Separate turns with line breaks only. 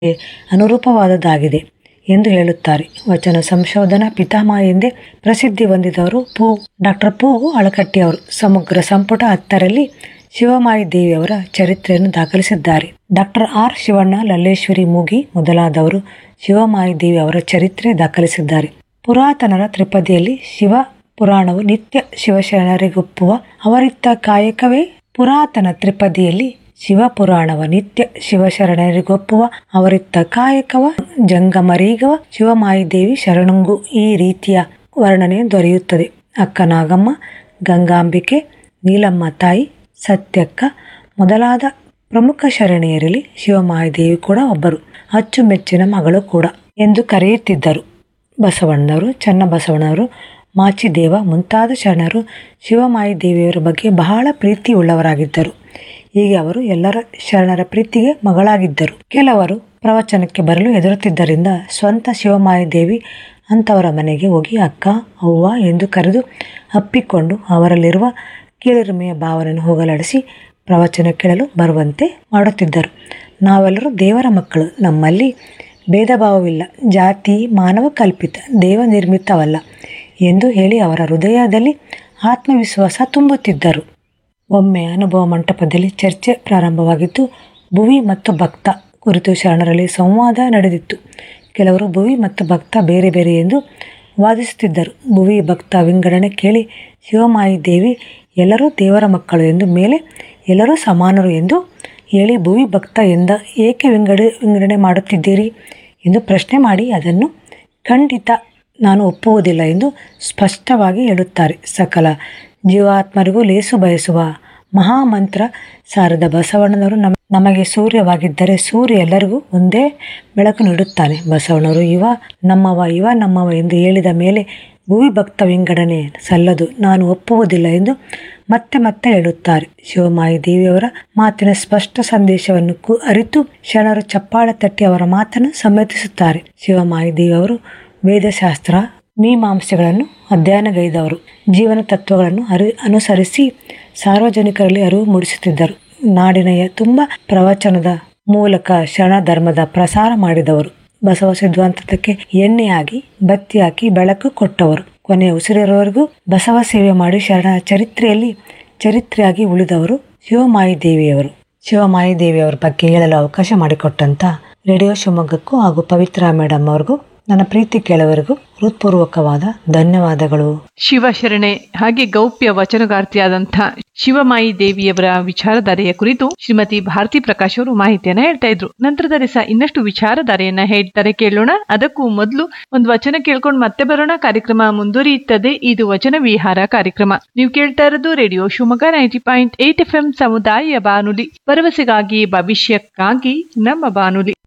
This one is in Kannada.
ಅನುರೂಪವಾದದ್ದಾಗಿದೆ ಎಂದು ಹೇಳುತ್ತಾರೆ ವಚನ ಸಂಶೋಧನಾ ಪಿತಾಮಹ ಎಂದೇ ಪ್ರಸಿದ್ಧಿ ಹೊಂದಿದವರು ಪೂ ಡಾಕ್ಟರ್ ಪೂ ಅಳಕಟ್ಟಿಯವರು ಸಮಗ್ರ ಸಂಪುಟ ಹತ್ತರಲ್ಲಿ ಶಿವಮಾಯಿ ದೇವಿಯವರ ಚರಿತ್ರೆಯನ್ನು ದಾಖಲಿಸಿದ್ದಾರೆ ಡಾಕ್ಟರ್ ಆರ್ ಶಿವಣ್ಣ ಲಲ್ಲೇಶ್ವರಿ ಮೂಗಿ ಮೊದಲಾದವರು ಶಿವಮಾಯಿ ದೇವಿ ಅವರ ಚರಿತ್ರೆ ದಾಖಲಿಸಿದ್ದಾರೆ ಪುರಾತನರ ತ್ರಿಪದಿಯಲ್ಲಿ ಶಿವ ಪುರಾಣವು ನಿತ್ಯ ಶಿವಶರಣರಿಗೊಪ್ಪುವ ಅವರಿತ್ತ ಕಾಯಕವೇ ಪುರಾತನ ತ್ರಿಪದಿಯಲ್ಲಿ ಶಿವಪುರಾಣವ ನಿತ್ಯ ಶಿವಶರಣರಿಗೊಪ್ಪುವ ಅವರಿತ್ತ ಕಾಯಕವ ಜಂಗಮರೀಗವ ಶಿವಮಾಯಿ ದೇವಿ ಶರಣಂಗು ಈ ರೀತಿಯ ವರ್ಣನೆ ದೊರೆಯುತ್ತದೆ ಅಕ್ಕ ನಾಗಮ್ಮ ಗಂಗಾಂಬಿಕೆ ನೀಲಮ್ಮ ತಾಯಿ ಸತ್ಯಕ್ಕ ಮೊದಲಾದ ಪ್ರಮುಖ ಶರಣೆಯರಲ್ಲಿ ಶಿವಮಾಯಿದೇವಿ ಕೂಡ ಒಬ್ಬರು ಅಚ್ಚುಮೆಚ್ಚಿನ ಮಗಳು ಕೂಡ ಎಂದು ಕರೆಯುತ್ತಿದ್ದರು ಬಸವಣ್ಣವರು ಚನ್ನಬಸವಣ್ಣವರು ಮಾಚಿದೇವ ಮುಂತಾದ ಶರಣರು ಶಿವಮಾಯಿ ದೇವಿಯವರ ಬಗ್ಗೆ ಬಹಳ ಪ್ರೀತಿಯುಳ್ಳವರಾಗಿದ್ದರು ಹೀಗೆ ಅವರು ಎಲ್ಲರ ಶರಣರ ಪ್ರೀತಿಗೆ ಮಗಳಾಗಿದ್ದರು ಕೆಲವರು ಪ್ರವಚನಕ್ಕೆ ಬರಲು ಹೆದರುತ್ತಿದ್ದರಿಂದ ಸ್ವಂತ ಶಿವಮಾಯಿ ದೇವಿ ಅಂಥವರ ಮನೆಗೆ ಹೋಗಿ ಅಕ್ಕ ಅವ್ವ ಎಂದು ಕರೆದು ಅಪ್ಪಿಕೊಂಡು ಅವರಲ್ಲಿರುವ ಕೀಳಿರಿಮೆಯ ಭಾವನೆಯನ್ನು ಹೋಗಲಾಡಿಸಿ ಪ್ರವಚನ ಕೇಳಲು ಬರುವಂತೆ ಮಾಡುತ್ತಿದ್ದರು ನಾವೆಲ್ಲರೂ ದೇವರ ಮಕ್ಕಳು ನಮ್ಮಲ್ಲಿ ಭೇದ ಭಾವವಿಲ್ಲ ಜಾತಿ ಮಾನವ ಕಲ್ಪಿತ ದೇವ ನಿರ್ಮಿತವಲ್ಲ ಎಂದು ಹೇಳಿ ಅವರ ಹೃದಯದಲ್ಲಿ ಆತ್ಮವಿಶ್ವಾಸ ತುಂಬುತ್ತಿದ್ದರು ಒಮ್ಮೆ ಅನುಭವ ಮಂಟಪದಲ್ಲಿ ಚರ್ಚೆ ಪ್ರಾರಂಭವಾಗಿದ್ದು ಭುವಿ ಮತ್ತು ಭಕ್ತ ಕುರಿತು ಶರಣರಲ್ಲಿ ಸಂವಾದ ನಡೆದಿತ್ತು ಕೆಲವರು ಭುವಿ ಮತ್ತು ಭಕ್ತ ಬೇರೆ ಬೇರೆ ಎಂದು ವಾದಿಸುತ್ತಿದ್ದರು ಭುವಿ ಭಕ್ತ ವಿಂಗಡಣೆ ಕೇಳಿ ಶಿವಮಾಯಿ ದೇವಿ ಎಲ್ಲರೂ ದೇವರ ಮಕ್ಕಳು ಎಂದು ಮೇಲೆ ಎಲ್ಲರೂ ಸಮಾನರು ಎಂದು ಹೇಳಿ ಭುವಿ ಭಕ್ತ ಎಂದ ಏಕೆ ವಿಂಗಡ ವಿಂಗಡಣೆ ಮಾಡುತ್ತಿದ್ದೀರಿ ಎಂದು ಪ್ರಶ್ನೆ ಮಾಡಿ ಅದನ್ನು ಖಂಡಿತ ನಾನು ಒಪ್ಪುವುದಿಲ್ಲ ಎಂದು ಸ್ಪಷ್ಟವಾಗಿ ಹೇಳುತ್ತಾರೆ ಸಕಲ ಜೀವಾತ್ಮರಿಗೂ ಲೇಸು ಬಯಸುವ ಮಹಾಮಂತ್ರ ಸಾರದ ಬಸವಣ್ಣನವರು ನಮ ನಮಗೆ ಸೂರ್ಯವಾಗಿದ್ದರೆ ಸೂರ್ಯ ಎಲ್ಲರಿಗೂ ಒಂದೇ ಬೆಳಕು ನೀಡುತ್ತಾನೆ ಬಸವಣ್ಣವರು ಇವ ನಮ್ಮವ ಇವ ನಮ್ಮವ ಎಂದು ಹೇಳಿದ ಮೇಲೆ ಭುವಿ ಭಕ್ತ ವಿಂಗಡಣೆ ಸಲ್ಲದು ನಾನು ಒಪ್ಪುವುದಿಲ್ಲ ಎಂದು ಮತ್ತೆ ಮತ್ತೆ ಹೇಳುತ್ತಾರೆ ಶಿವಮಾಯಿ ದೇವಿಯವರ ಮಾತಿನ ಸ್ಪಷ್ಟ ಸಂದೇಶವನ್ನು ಕು ಅರಿತು ಶರಣರು ಚಪ್ಪಾಳೆ ತಟ್ಟಿ ಅವರ ಮಾತನ್ನು ಸಮ್ಮತಿಸುತ್ತಾರೆ ಶಿವಮಾಯಿ ದೇವಿಯವರು ವೇದಶಾಸ್ತ್ರ ಮೀಮಾಂಸೆಗಳನ್ನು ಅಧ್ಯಯನಗೈದವರು ಜೀವನ ತತ್ವಗಳನ್ನು ಅರಿ ಅನುಸರಿಸಿ ಸಾರ್ವಜನಿಕರಲ್ಲಿ ಅರಿವು ಮೂಡಿಸುತ್ತಿದ್ದರು ನಾಡಿನ ತುಂಬ ಪ್ರವಚನದ ಮೂಲಕ ಶರಣ ಧರ್ಮದ ಪ್ರಸಾರ ಮಾಡಿದವರು ಬಸವ ಸಿದ್ಧಾಂತಕ್ಕೆ ಎಣ್ಣೆಯಾಗಿ ಬತ್ತಿ ಹಾಕಿ ಬೆಳಕು ಕೊಟ್ಟವರು ಕೊನೆಯ ಉಸಿರಿರುವವರೆಗೂ ಬಸವ ಸೇವೆ ಮಾಡಿ ಶರಣ ಚರಿತ್ರೆಯಲ್ಲಿ ಚರಿತ್ರೆಯಾಗಿ ಉಳಿದವರು ಶಿವಮಾಯಿ ದೇವಿಯವರು ಶಿವಮಾಯಿ ದೇವಿಯವರ ಬಗ್ಗೆ ಹೇಳಲು ಅವಕಾಶ ಮಾಡಿಕೊಟ್ಟಂತ ರೇಡಿಯೋ ಶಿವಮೊಗ್ಗಕ್ಕೂ ಹಾಗೂ ಪವಿತ್ರ ಮೇಡಮ್ ಅವ್ರಿಗೂ ನನ್ನ ಪ್ರೀತಿ ಕೇಳುವವರಿಗೂ ಹೃತ್ಪೂರ್ವಕವಾದ ಧನ್ಯವಾದಗಳು
ಶಿವಶರಣೆ ಹಾಗೆ ಗೌಪ್ಯ ವಚನಗಾರ್ತಿಯಾದಂಥ ಶಿವಮಾಯಿ ದೇವಿಯವರ ವಿಚಾರಧಾರೆಯ ಕುರಿತು ಶ್ರೀಮತಿ ಭಾರತಿ ಪ್ರಕಾಶ್ ಅವರು ಮಾಹಿತಿಯನ್ನ ಹೇಳ್ತಾ ಇದ್ರು ನಂತರದಲ್ಲಿ ಸಹ ಇನ್ನಷ್ಟು ವಿಚಾರಧಾರೆಯನ್ನ ಹೇಳ್ತಾರೆ ಕೇಳೋಣ ಅದಕ್ಕೂ ಮೊದಲು ಒಂದು ವಚನ ಕೇಳ್ಕೊಂಡು ಮತ್ತೆ ಬರೋಣ ಕಾರ್ಯಕ್ರಮ ಮುಂದುವರಿಯುತ್ತದೆ ಇದು ವಚನ ವಿಹಾರ ಕಾರ್ಯಕ್ರಮ ನೀವು ಕೇಳ್ತಾ ಇರೋದು radio Shivamogga ninety point eight F M ಸಮುದಾಯ ಬಾನುಲಿ ಭರವಸೆಗಾಗಿ ಭವಿಷ್ಯಕ್ಕಾಗಿ ನಮ್ಮ ಬಾನುಲಿ